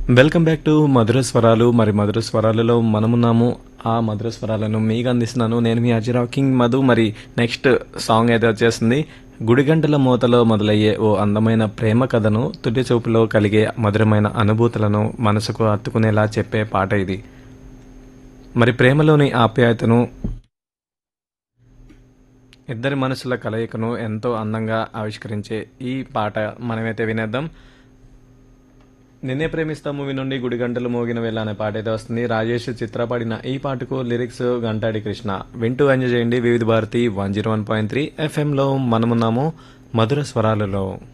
welcome back to మధుర స్వరాలు మరి మధుర స్వరాలలో మనమున్నాము ఆ మధుర స్వరాలను మీకు అందిస్తున్నాను నేను మీ అజరావ్ కింగ్ మధు మరి నెక్స్ట్ సాంగ్ అయితే వచ్చేస్తుంది గుడిగంటల మూతలో మొదలయ్యే ఓ అందమైన ప్రేమ కథను తుది చూపులో కలిగే మధురమైన అనుభూతులను మనసుకు హత్తుకునేలా చెప్పే పాట ఇది మరి ప్రేమలోని ఆప్యాయతను ఇద్దరి మనసుల కలయికను ఎంతో అందంగా ఆవిష్కరించే ఈ పాట మనమైతే వినేద్దాం నిన్నే ప్రేమిస్తా మూవీ నుండి గుడి గంటలు మోగిన వేళ అనే పాట అయితే వస్తుంది రాజేష్ చిత్ర పాడిన ఈ పాటకు లిరిక్స్ గంటాడి కృష్ణ వింటూ ఎంజాయ్ చేయండి Vividh Bharati one zero one point three ఎఫ్ఎంలో మనమున్నాము మధుర స్వరాలలో